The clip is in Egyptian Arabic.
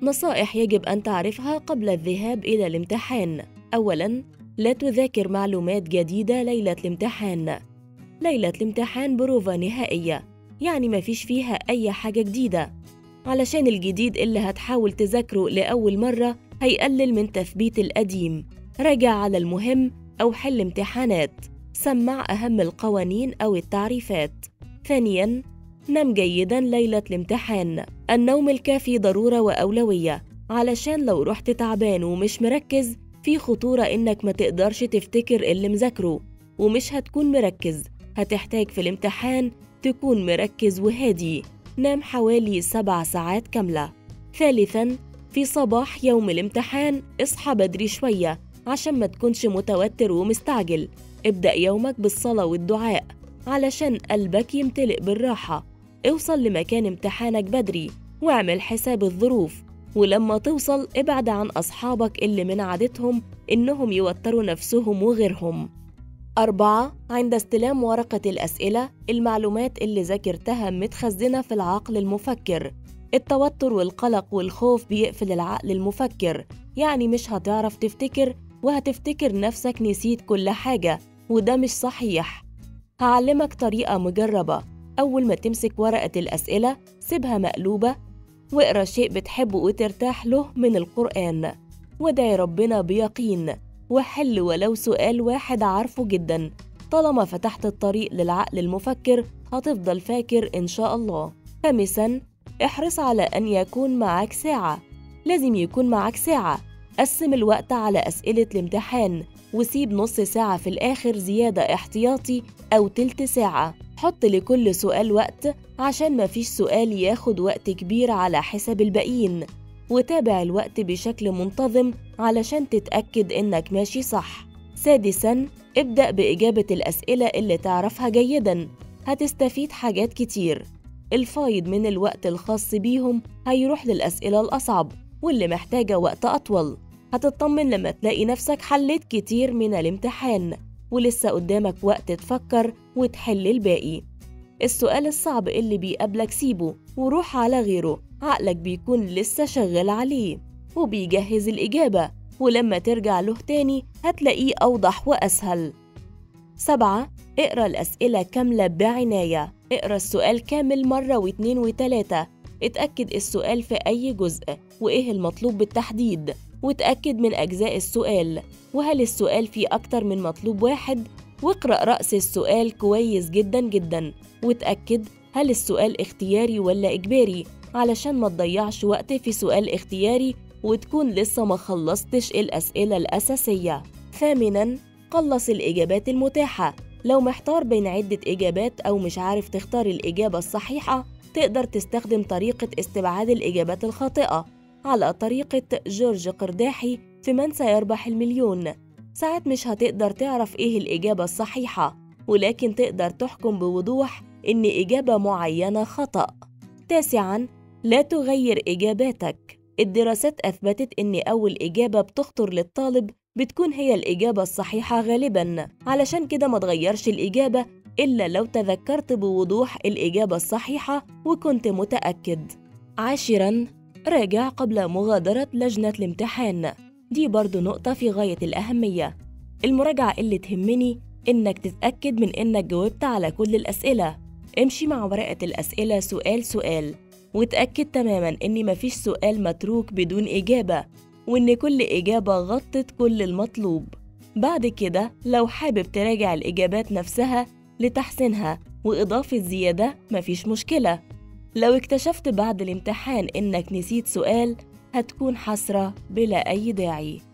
نصائح يجب أن تعرفها قبل الذهاب إلى الامتحان أولاً لا تذاكر معلومات جديدة ليلة الامتحان ليلة الامتحان بروفة نهائية يعني مفيش فيها أي حاجة جديدة علشان الجديد اللي هتحاول تذاكره لأول مرة هيقلل من تثبيت القديم راجع على المهم أو حل امتحانات سمع أهم القوانين أو التعريفات ثانياً نم جيداً ليلة الامتحان النوم الكافي ضرورة وأولوية علشان لو رحت تعبان ومش مركز في خطورة إنك ما تقدرش تفتكر اللي مذاكره ومش هتكون مركز هتحتاج في الامتحان تكون مركز وهادي نام حوالي سبع ساعات كاملة ثالثاً في صباح يوم الامتحان اصحى بدري شوية عشان ما تكونش متوتر ومستعجل ابدأ يومك بالصلاة والدعاء علشان قلبك يمتلئ بالراحة اوصل لمكان امتحانك بدري واعمل حساب الظروف ولما توصل ابعد عن أصحابك اللي من عادتهم إنهم يوتروا نفسهم وغيرهم أربعة عند استلام ورقة الأسئلة المعلومات اللي ذاكرتها متخزنة في العقل المفكر التوتر والقلق والخوف بيقفل العقل المفكر يعني مش هتعرف تفتكر وهتفتكر نفسك نسيت كل حاجة وده مش صحيح هعلمك طريقة مجربة أول ما تمسك ورقة الأسئلة سيبها مقلوبة واقرا شيء بتحبه وترتاح له من القرآن وادعي ربنا بيقين وحل ولو سؤال واحد عارفه جدا طالما فتحت الطريق للعقل المفكر هتفضل فاكر إن شاء الله خامسا احرص على أن يكون معك ساعة لازم يكون معك ساعة قسم الوقت على أسئلة الامتحان وسيب نص ساعة في الآخر زيادة احتياطي أو تلت ساعة حط لكل سؤال وقت عشان مفيش سؤال ياخد وقت كبير على حساب الباقيين وتابع الوقت بشكل منتظم علشان تتأكد إنك ماشي صح سادساً ابدأ بإجابة الأسئلة اللي تعرفها جيداً هتستفيد حاجات كتير الفايض من الوقت الخاص بيهم هيروح للأسئلة الأصعب واللي محتاجة وقت أطول هتطمن لما تلاقي نفسك حليت كتير من الامتحان ولسه قدامك وقت تفكر وتحل الباقي السؤال الصعب اللي بيقابلك سيبه وروح على غيره عقلك بيكون لسه شغال عليه وبيجهز الإجابة ولما ترجع له تاني هتلاقيه أوضح وأسهل سبعة اقرأ الأسئلة كاملة بعناية اقرأ السؤال كامل مرة واتنين وتلاتة اتأكد السؤال في أي جزء وإيه المطلوب بالتحديد وتأكد من أجزاء السؤال وهل السؤال فيه أكتر من مطلوب واحد واقرأ رأس السؤال كويس جدا جدا وتأكد هل السؤال اختياري ولا إجباري علشان ما تضيعش وقت في سؤال اختياري وتكون لسه ما خلصتش الأسئلة الأساسية ثامنا قلص الإجابات المتاحة لو محتار بين عدة إجابات أو مش عارف تختار الإجابة الصحيحة تقدر تستخدم طريقة استبعاد الإجابات الخاطئة على طريقة جورج قرداحي في من سيربح المليون ساعات مش هتقدر تعرف إيه الإجابة الصحيحة ولكن تقدر تحكم بوضوح إن إجابة معينة خطأ تاسعاً لا تغير إجاباتك الدراسات أثبتت إن أول إجابة بتخطر للطالب بتكون هي الإجابة الصحيحة غالباً علشان كده ما تغيرش الإجابة إلا لو تذكرت بوضوح الإجابة الصحيحة وكنت متأكد عاشراً راجع قبل مغادرة لجنة الامتحان دي برضو نقطة في غاية الأهمية المراجعة اللي تهمني إنك تتأكد من إنك جاوبت على كل الأسئلة امشي مع ورقة الأسئلة سؤال سؤال وتأكد تماما إن مفيش سؤال متروك بدون إجابة وإن كل إجابة غطت كل المطلوب بعد كده لو حابب تراجع الإجابات نفسها لتحسينها وإضافة زيادة مفيش مشكلة لو اكتشفت بعد الامتحان إنك نسيت سؤال هتكون حسرة بلا أي داعي